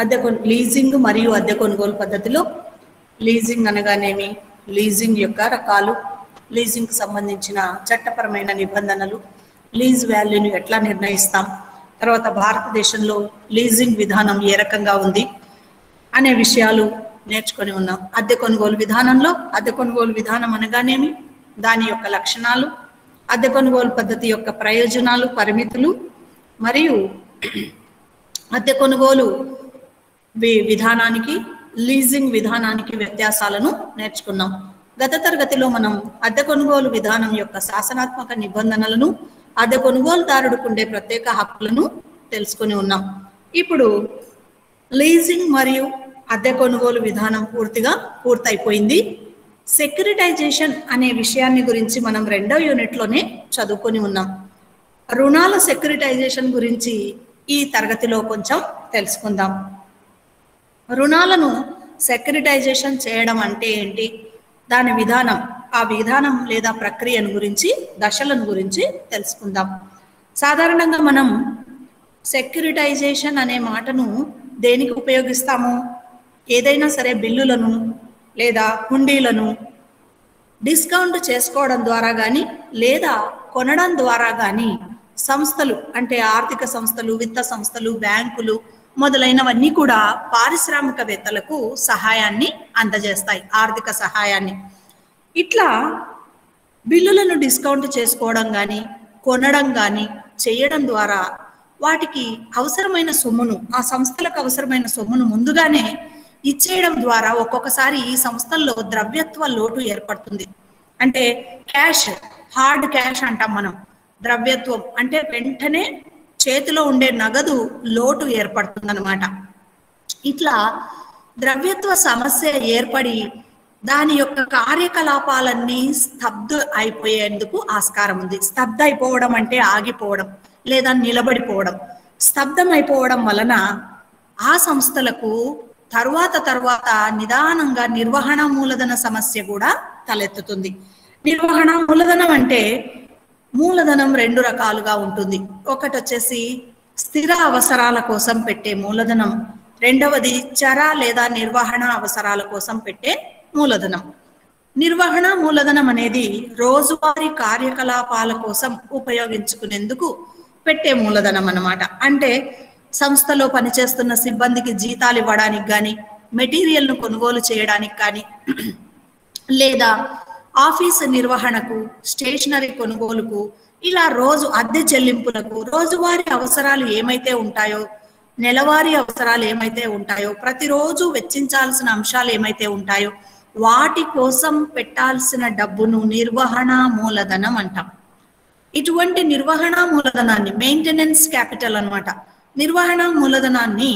అద్దె కొను లీజింగ్ మరియు అద్దె కొనుగోలు పద్ధతిలో లీజింగ్ అనగానేమి లీజింగ్ యొక్క రకాలు లీజింగ్కి సంబంధించిన చట్టపరమైన నిబంధనలు లీజ్ వాల్యూని ఎట్లా నిర్ణయిస్తాం తర్వాత భారతదేశంలో లీజింగ్ విధానం ఏ రకంగా ఉంది అనే విషయాలు నేర్చుకొని ఉన్నాం అద్దె కొనుగోలు విధానంలో అద్దె కొనుగోలు విధానం అనగానేమి దాని యొక్క లక్షణాలు అద్దె కొనుగోలు పద్ధతి యొక్క ప్రయోజనాలు పరిమితులు మరియు అద్దె కొనుగోలు వి- విధానానికి లీజింగ్ విధానానికి వ్యత్యాసాలను నేర్చుకున్నాం గత తరగతిలో మనం అద్దె కొనుగోలు విధానం యొక్క శాసనాత్మక నిబంధనలను అద్దె కొనుగోలుదారుడికి ఉండే ప్రత్యేక హక్కులను తెలుసుకొని ఉన్నాం ఇప్పుడు లీజింగ్ మరియు అద్దె కొనుగోలు విధానం పూర్తిగా పూర్తయిపోయింది సెక్యూరిటైజేషన్ అనే విషయాన్ని గురించి మనం రెండో యూనిట్లోనే చదువుకొని ఉన్నాం రుణాల సెక్యూరిటైజేషన్ గురించి ఈ తరగతిలో కొంచెం తెలుసుకుందాం రుణాలను సెక్యూరిటైజేషన్ చేయడం అంటే ఏంటి దాని విధానం ఆ విధానం లేదా ప్రక్రియను గురించి దశలను గురించి తెలుసుకుందాం సాధారణంగా మనం సెక్యూరిటైజేషన్ అనే మాటను దేనికి ఉపయోగిస్తాము ఏదైనా సరే బిల్లులను లేదా హుండీలను డిస్కౌంట్ చేసుకోవడం ద్వారా కానీ లేదా కొనడం ద్వారా కానీ సంస్థలు అంటే ఆర్థిక సంస్థలు విత్త సంస్థలు బ్యాంకులు మొదలైనవన్నీ కూడా పారిశ్రామికవేత్తలకు సహాయాన్ని అందజేస్తాయి ఆర్థిక సహాయాన్ని ఇట్లా బిల్లులను డిస్కౌంట్ చేసుకోవడం కానీ కొనడం కానీ చేయడం ద్వారా వాటికి అవసరమైన సొమ్మును ఆ సంస్థలకు అవసరమైన సొమ్మును ముందుగానే ఇచ్చేయడం ద్వారా ఒక్కొక్కసారి ఈ సంస్థల్లో ద్రవ్యత్వ లోటు ఏర్పడుతుంది అంటే క్యాష్ హార్డ్ క్యాష్ అంటాం మనం ద్రవ్యత్వం అంటే వెంటనే చేతిలో ఉండే నగదు లోటు ఏర్పడుతుందన్నమాట ఇట్లా ద్రవ్యత్వ సమస్య ఏర్పడి దాని యొక్క కార్యకలాపాలన్నీ స్తబ్ద అయిపోయేందుకు ఆస్కారం ఉంది స్తబ్ద అయిపోవడం అంటే ఆగిపోవడం లేదా నిలబడిపోవడం స్తబ్దం అయిపోవడం వలన ఆ సంస్థలకు తరువాత తరువాత నిదానంగా నిర్వహణ మూలధన సమస్య కూడా తలెత్తుతుంది నిర్వహణ మూలధనం అంటే మూలధనం రెండు రకాలుగా ఉంటుంది ఒకటి వచ్చేసి స్థిర అవసరాల కోసం పెట్టే మూలధనం రెండవది చర లేదా నిర్వహణ అవసరాల కోసం పెట్టే మూలధనం నిర్వహణ మూలధనం అనేది రోజువారీ కార్యకలాపాల కోసం ఉపయోగించుకునేందుకు పెట్టే మూలధనం అన్నమాట అంటే సంస్థలో పనిచేస్తున్న సిబ్బందికి జీతాలు ఇవ్వడానికి కానీ మెటీరియల్ను కొనుగోలు చేయడానికి కానీ లేదా ఆఫీసు నిర్వహణకు స్టేషనరీ కొనుగోలుకు ఇలా రోజు అద్దె చెల్లింపులకు రోజువారీ అవసరాలు ఏమైతే ఉంటాయో నెలవారీ అవసరాలు ఏమైతే ఉంటాయో ప్రతిరోజు వెచ్చించాల్సిన అంశాలు ఏమైతే ఉంటాయో వాటి కోసం పెట్టాల్సిన డబ్బును నిర్వహణ మూలధనం అంటాం ఇటువంటి నిర్వహణ మూలధనాన్ని మెయింటెనెన్స్ క్యాపిటల్ అన్నమాట నిర్వహణ మూలధనాన్ని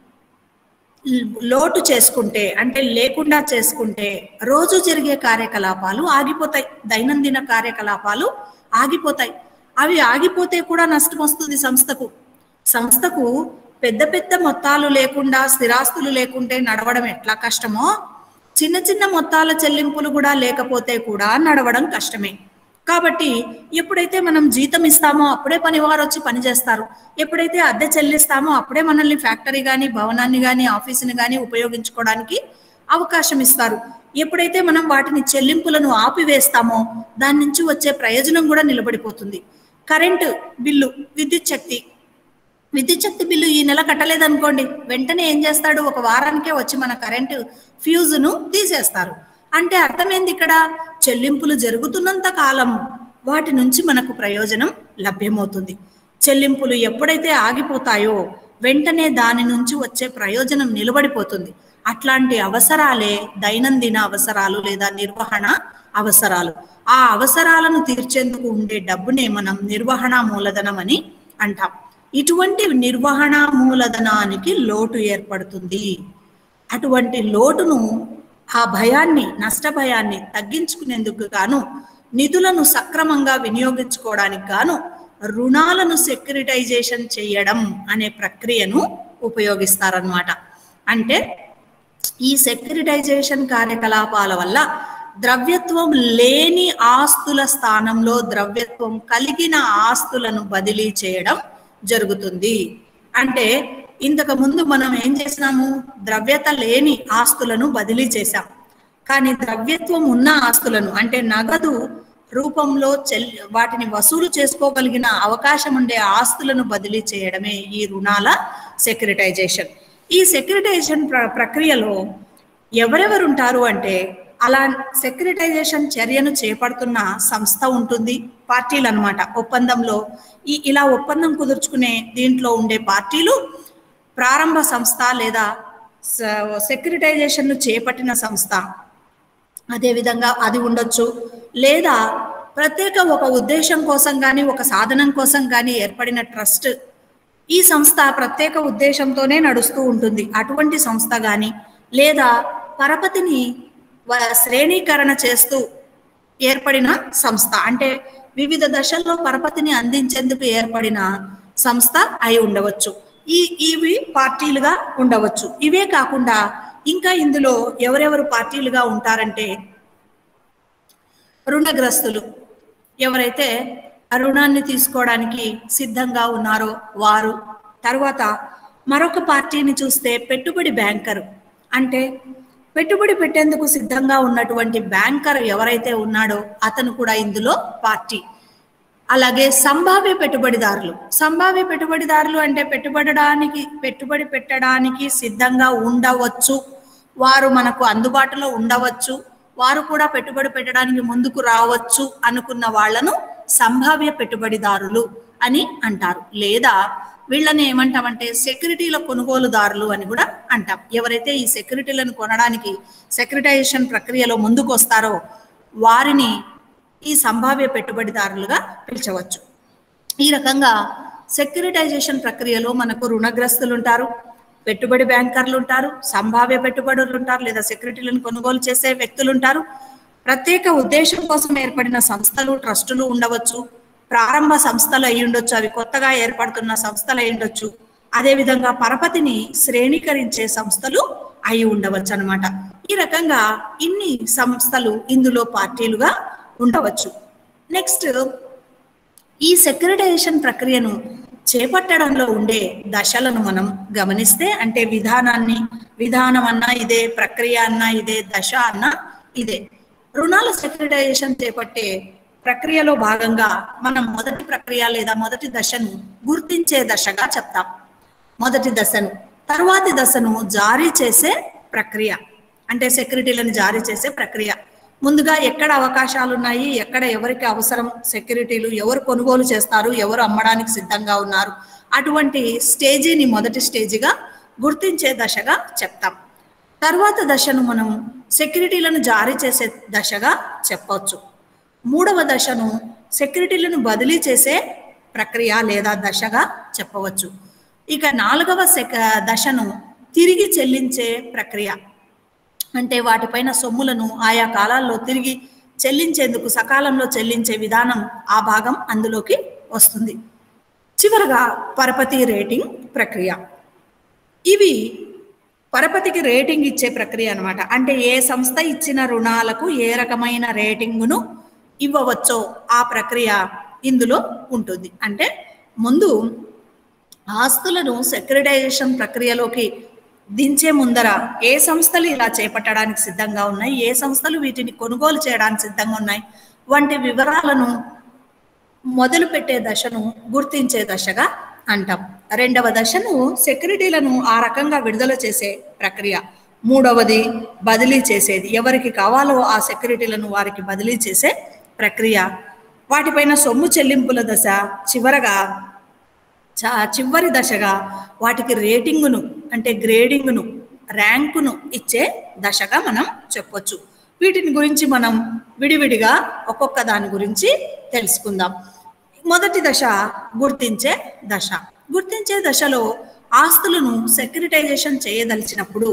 లోటు చేసుకుంటే అంటే లేకుండా చేసుకుంటే రోజు జరిగే కార్యకలాపాలు ఆగిపోతాయి దైనందిన కార్యకలాపాలు ఆగిపోతాయి అవి ఆగిపోతే కూడా నష్టం వస్తుంది సంస్థకు సంస్థకు పెద్ద పెద్ద మొత్తాలు లేకుండా స్థిరాస్తులు లేకుంటే నడవడం ఎట్లా కష్టమో చిన్న చిన్న మొత్తాల చెల్లింపులు కూడా లేకపోతే కూడా నడవడం కష్టమే కాబట్టి ఎప్పుడైతే మనం జీతం ఇస్తామో అప్పుడే పనివారు వచ్చి పని చేస్తారు ఎప్పుడైతే అద్దె చెల్లిస్తామో అప్పుడే మనల్ని ఫ్యాక్టరీ కానీ భవనాన్ని కానీ ఆఫీసుని కానీ ఉపయోగించుకోవడానికి అవకాశం ఇస్తారు ఎప్పుడైతే మనం వాటిని చెల్లింపులను ఆపివేస్తామో దాని నుంచి వచ్చే ప్రయోజనం కూడా నిలబడిపోతుంది కరెంటు బిల్లు విద్యుత్ శక్తి విద్యుత్ శక్తి బిల్లు ఈ నెల కట్టలేదనుకోండి వెంటనే ఏం చేస్తాడు ఒక వారానికే వచ్చి మన కరెంటు ఫ్యూజును తీసేస్తారు అంటే అర్థమైంది ఇక్కడ చెల్లింపులు జరుగుతున్నంత కాలం వాటి నుంచి మనకు ప్రయోజనం లభ్యమవుతుంది చెల్లింపులు ఎప్పుడైతే ఆగిపోతాయో వెంటనే దాని నుంచి వచ్చే ప్రయోజనం నిలబడిపోతుంది అట్లాంటి అవసరాలే దైనందిన అవసరాలు లేదా నిర్వహణ అవసరాలు ఆ అవసరాలను తీర్చేందుకు ఉండే డబ్బునే మనం నిర్వహణ మూలధనం అని అంటాం ఇటువంటి నిర్వహణ మూలధనానికి లోటు ఏర్పడుతుంది అటువంటి లోటును ఆ భయాన్ని నష్ట భయాన్ని తగ్గించుకునేందుకు గాను నిధులను సక్రమంగా వినియోగించుకోవడానికి గాను రుణాలను సెక్యూరిటైజేషన్ చేయడం అనే ప్రక్రియను ఉపయోగిస్తారనమాట అంటే ఈ సెక్యూరిటైజేషన్ కార్యకలాపాల వల్ల ద్రవ్యత్వం లేని ఆస్తుల స్థానంలో ద్రవ్యత్వం కలిగిన ఆస్తులను బదిలీ చేయడం జరుగుతుంది అంటే ఇంతకు ముందు మనం ఏం చేసినాము ద్రవ్యత లేని ఆస్తులను బదిలీ చేశాం కానీ ద్రవ్యత్వం ఉన్న ఆస్తులను అంటే నగదు రూపంలో చెల్ వాటిని వసూలు చేసుకోగలిగిన అవకాశం ఉండే ఆస్తులను బదిలీ చేయడమే ఈ రుణాల సెక్యూరిటైజేషన్ ఈ సెక్యూరిటైజేషన్ ప్ర ప్రక్రియలో ఎవరెవరు ఉంటారు అంటే అలా సెక్యూరిటైజేషన్ చర్యను చేపడుతున్న సంస్థ ఉంటుంది పార్టీలు అన్నమాట ఒప్పందంలో ఈ ఇలా ఒప్పందం కుదుర్చుకునే దీంట్లో ఉండే పార్టీలు ప్రారంభ సంస్థ లేదా సెక్యూరిటైజేషన్ను చేపట్టిన సంస్థ అదేవిధంగా అది ఉండొచ్చు లేదా ప్రత్యేక ఒక ఉద్దేశం కోసం కానీ ఒక సాధనం కోసం కానీ ఏర్పడిన ట్రస్ట్ ఈ సంస్థ ప్రత్యేక ఉద్దేశంతోనే నడుస్తూ ఉంటుంది అటువంటి సంస్థ కానీ లేదా పరపతిని వ- శ్రేణీకరణ చేస్తూ ఏర్పడిన సంస్థ అంటే వివిధ దశల్లో పరపతిని అందించేందుకు ఏర్పడిన సంస్థ అయి ఉండవచ్చు ఈ ఇవి పార్టీలుగా ఉండవచ్చు ఇవే కాకుండా ఇంకా ఇందులో ఎవరెవరు పార్టీలుగా ఉంటారంటే రుణగ్రస్తులు ఎవరైతే ఆ రుణాన్ని తీసుకోవడానికి సిద్ధంగా ఉన్నారో వారు తర్వాత మరొక పార్టీని చూస్తే పెట్టుబడి బ్యాంకరు అంటే పెట్టుబడి పెట్టేందుకు సిద్ధంగా ఉన్నటువంటి బ్యాంకర్ ఎవరైతే ఉన్నాడో అతను కూడా ఇందులో పార్టీ అలాగే సంభావ్య పెట్టుబడిదారులు సంభావ్య పెట్టుబడిదారులు అంటే పెట్టుబడడానికి పెట్టుబడి పెట్టడానికి సిద్ధంగా ఉండవచ్చు వారు మనకు అందుబాటులో ఉండవచ్చు వారు కూడా పెట్టుబడి పెట్టడానికి ముందుకు రావచ్చు అనుకున్న వాళ్ళను సంభావ్య పెట్టుబడిదారులు అని అంటారు లేదా వీళ్ళని ఏమంటామంటే సెక్యూరిటీల కొనుగోలుదారులు అని కూడా అంటాం ఎవరైతే ఈ సెక్యూరిటీలను కొనడానికి సెక్యూరిటైజేషన్ ప్రక్రియలో ముందుకు వస్తారో వారిని ఈ సంభావ్య పెట్టుబడిదారులుగా పిలిచవచ్చు ఈ రకంగా సెక్యూరిటైజేషన్ ప్రక్రియలో మనకు రుణగ్రస్తులు ఉంటారు పెట్టుబడి బ్యాంకర్లు ఉంటారు సంభావ్య పెట్టుబడులు ఉంటారు లేదా సెక్యూరిటీలను కొనుగోలు చేసే వ్యక్తులు ఉంటారు ప్రత్యేక ఉద్దేశం కోసం ఏర్పడిన సంస్థలు ట్రస్టులు ఉండవచ్చు ప్రారంభ సంస్థలు అయి ఉండొచ్చు అవి కొత్తగా ఏర్పడుతున్న సంస్థలు అయి ఉండొచ్చు అదేవిధంగా పరపతిని శ్రేణీకరించే సంస్థలు అయి ఉండవచ్చు అన్నమాట ఈ రకంగా ఇన్ని సంస్థలు ఇందులో పార్టీలుగా ఉండవచ్చు నెక్స్ట్ ఈ సెక్యూరిటైజేషన్ ప్రక్రియను చేపట్టడంలో ఉండే దశలను మనం గమనిస్తే అంటే విధానాన్ని విధానం అన్నా ఇదే ప్రక్రియ అన్నా ఇదే దశ అన్నా ఇదే రుణాల సెక్యూరిటైజేషన్ చేపట్టే ప్రక్రియలో భాగంగా మనం మొదటి ప్రక్రియ లేదా మొదటి దశను గుర్తించే దశగా చెప్తాం మొదటి దశను తరువాతి దశను జారీ చేసే ప్రక్రియ అంటే సెక్యూరిటీలను జారీ చేసే ప్రక్రియ ముందుగా ఎక్కడ అవకాశాలు ఉన్నాయి ఎక్కడ ఎవరికి అవసరం సెక్యూరిటీలు ఎవరు కొనుగోలు చేస్తారు ఎవరు అమ్మడానికి సిద్ధంగా ఉన్నారు అటువంటి స్టేజీని మొదటి స్టేజిగా గుర్తించే దశగా చెప్తాం తర్వాత దశను మనం సెక్యూరిటీలను జారీ చేసే దశగా చెప్పవచ్చు మూడవ దశను సెక్యూరిటీలను బదిలీ చేసే ప్రక్రియ లేదా దశగా చెప్పవచ్చు ఇక నాలుగవ సెక దశను తిరిగి చెల్లించే ప్రక్రియ అంటే వాటిపైన సొమ్ములను ఆయా కాలాల్లో తిరిగి చెల్లించేందుకు సకాలంలో చెల్లించే విధానం ఆ భాగం అందులోకి వస్తుంది చివరగా పరపతి రేటింగ్ ప్రక్రియ ఇవి పరపతికి రేటింగ్ ఇచ్చే ప్రక్రియ అన్నమాట అంటే ఏ సంస్థ ఇచ్చిన రుణాలకు ఏ రకమైన రేటింగును ఇవ్వవచ్చో ఆ ప్రక్రియ ఇందులో ఉంటుంది అంటే ముందు ఆస్తులను సెక్యూరిటైజేషన్ ప్రక్రియలోకి దించే ముందర ఏ సంస్థలు ఇలా చేపట్టడానికి సిద్ధంగా ఉన్నాయి ఏ సంస్థలు వీటిని కొనుగోలు చేయడానికి సిద్ధంగా ఉన్నాయి వంటి వివరాలను మొదలు పెట్టే దశను గుర్తించే దశగా అంటాం రెండవ దశను సెక్యూరిటీలను ఆ రకంగా విడుదల చేసే ప్రక్రియ మూడవది బదిలీ చేసేది ఎవరికి కావాలో ఆ సెక్యూరిటీలను వారికి బదిలీ చేసే ప్రక్రియ వాటిపైన సొమ్ము చెల్లింపుల దశ చివరగా చా చివరి దశగా వాటికి రేటింగును అంటే గ్రేడింగ్ను ర్యాంకును ఇచ్చే దశగా మనం చెప్పొచ్చు వీటిని గురించి మనం విడివిడిగా ఒక్కొక్క దాని గురించి తెలుసుకుందాం మొదటి దశ గుర్తించే దశ గుర్తించే దశలో ఆస్తులను సెక్యూరిటైజేషన్ చేయదలిచినప్పుడు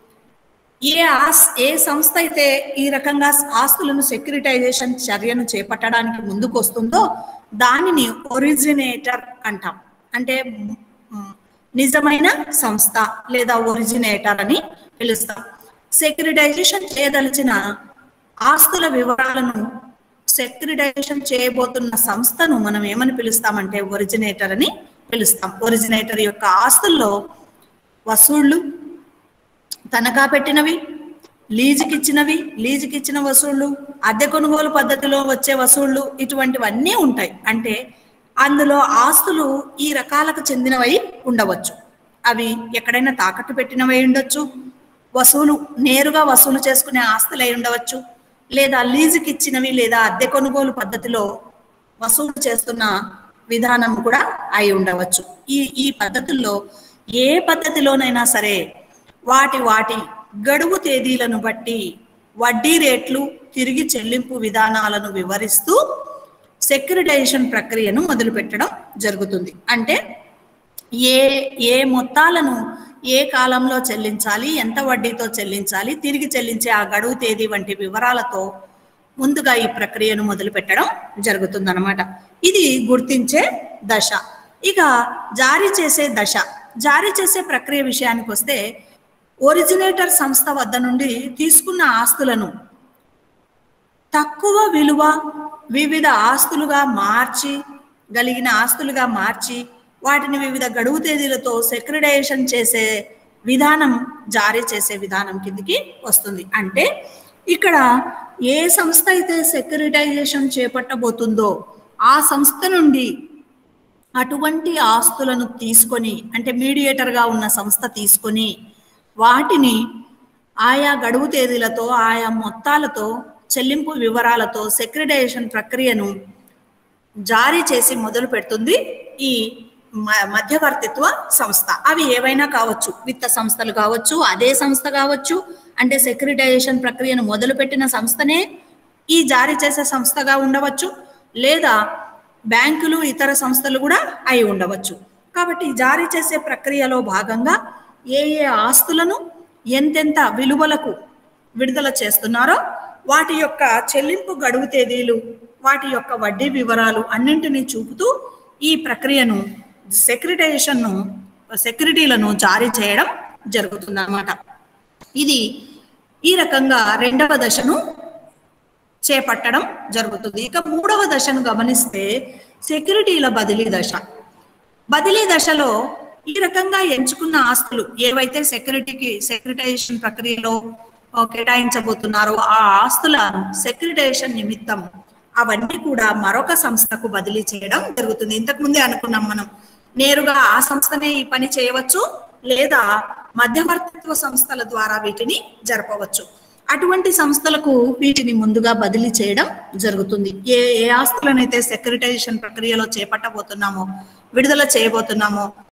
ఏ ఆస్ ఏ సంస్థ అయితే ఈ రకంగా ఆస్తులను సెక్యూరిటైజేషన్ చర్యను చేపట్టడానికి ముందుకు వస్తుందో దానిని ఒరిజినేటర్ అంటాం అంటే మ్, నిజమైన సంస్థ లేదా ఒరిజినేటర్ అని పిలుస్తాం సెక్యూరిటైజేషన్ చేయదలిచిన ఆస్తుల వివరాలను సెక్యూరిటైజేషన్ చేయబోతున్న సంస్థను మనం ఏమని పిలుస్తామంటే ఒరిజినేటర్ అని పిలుస్తాం ఒరిజినేటర్ యొక్క ఆస్తుల్లో వసూళ్లు తనఖా పెట్టినవి లీజుకిచ్చినవి లీజుకిచ్చిన వసూళ్లు అద్దె కొనుగోలు పద్ధతిలో వచ్చే వసూళ్లు ఇటువంటివన్నీ ఉంటాయి అంటే అందులో ఆస్తులు ఈ రకాలకు చెందినవై ఉండవచ్చు అవి ఎక్కడైనా తాకట్టు పెట్టినవై ఉండొచ్చు వసూలు నేరుగా వసూలు చేసుకునే ఆస్తులు అయి ఉండవచ్చు లేదా లీజుకి ఇచ్చినవి లేదా అద్దె కొనుగోలు పద్ధతిలో వసూలు చేస్తున్న విధానం కూడా అయి ఉండవచ్చు ఈ ఈ పద్ధతుల్లో ఏ పద్ధతిలోనైనా సరే వాటి వాటి గడువు తేదీలను బట్టి వడ్డీ రేట్లు తిరిగి చెల్లింపు విధానాలను వివరిస్తూ సెక్యూరిటైజేషన్ ప్రక్రియను మొదలుపెట్టడం జరుగుతుంది అంటే ఏ ఏ మొత్తాలను ఏ కాలంలో చెల్లించాలి ఎంత వడ్డీతో చెల్లించాలి తిరిగి చెల్లించే ఆ గడువు తేదీ వంటి వివరాలతో ముందుగా ఈ ప్రక్రియను మొదలు పెట్టడం జరుగుతుందన్నమాట ఇది గుర్తించే దశ ఇక జారీ చేసే దశ జారీ చేసే ప్రక్రియ విషయానికి వస్తే ఒరిజినేటర్ సంస్థ వద్ద నుండి తీసుకున్న ఆస్తులను తక్కువ విలువ వివిధ ఆస్తులుగా మార్చి గలిగిన ఆస్తులుగా మార్చి వాటిని వివిధ గడువు తేదీలతో సెక్రిడైజేషన్ చేసే విధానం జారీ చేసే విధానం కిందికి వస్తుంది అంటే ఇక్కడ ఏ సంస్థ అయితే సెక్యూరిటైజేషన్ చేపట్టబోతుందో ఆ సంస్థ నుండి అటువంటి ఆస్తులను తీసుకొని అంటే మీడియేటర్గా ఉన్న సంస్థ తీసుకొని వాటిని ఆయా గడువు తేదీలతో ఆయా మొత్తాలతో చెల్లింపు వివరాలతో సెక్రిటైజేషన్ ప్రక్రియను జారీ చేసి మొదలు పెడుతుంది ఈ మ- మధ్యవర్తిత్వ సంస్థ అవి ఏవైనా కావచ్చు విత్త సంస్థలు కావచ్చు అదే సంస్థ కావచ్చు అంటే సెక్రిటైజేషన్ ప్రక్రియను మొదలుపెట్టిన సంస్థనే ఈ జారీ చేసే సంస్థగా ఉండవచ్చు లేదా బ్యాంకులు ఇతర సంస్థలు కూడా అయి ఉండవచ్చు కాబట్టి జారీ చేసే ప్రక్రియలో భాగంగా ఏ ఏ ఆస్తులను ఎంతెంత విలువలకు విడుదల చేస్తున్నారో వాటి యొక్క చెల్లింపు గడువు తేదీలు వాటి యొక్క వడ్డీ వివరాలు అన్నింటినీ చూపుతూ ఈ ప్రక్రియను సెక్రిటైజేషన్ను సెక్యూరిటీలను జారీ చేయడం జరుగుతుందన్నమాట ఇది ఈ రకంగా రెండవ దశను చేపట్టడం జరుగుతుంది ఇక మూడవ దశను గమనిస్తే సెక్యూరిటీల బదిలీ దశ బదిలీ దశలో ఈ రకంగా ఎంచుకున్న ఆస్తులు ఏవైతే సెక్యూరిటీకి సెక్యూరిటైజేషన్ ప్రక్రియలో ఆ, కేటాయించబోతున్నారో ఆ ఆస్తుల సెక్యూరిటైజేషన్ నిమిత్తం అవన్నీ కూడా మరొక సంస్థకు బదిలీ చేయడం జరుగుతుంది ఇంతకు ముందే అనుకున్నాం మనం నేరుగా ఆ సంస్థనే ఈ పని చేయవచ్చు లేదా మధ్యవర్తిత్వ సంస్థల ద్వారా వీటిని జరపవచ్చు అటువంటి సంస్థలకు వీటిని ముందుగా బదిలీ చేయడం జరుగుతుంది ఏ ఏ ఆస్తులనైతే సెక్యూరిటైజేషన్ ప్రక్రియలో చేపట్టబోతున్నామో విడుదల చేయబోతున్నామో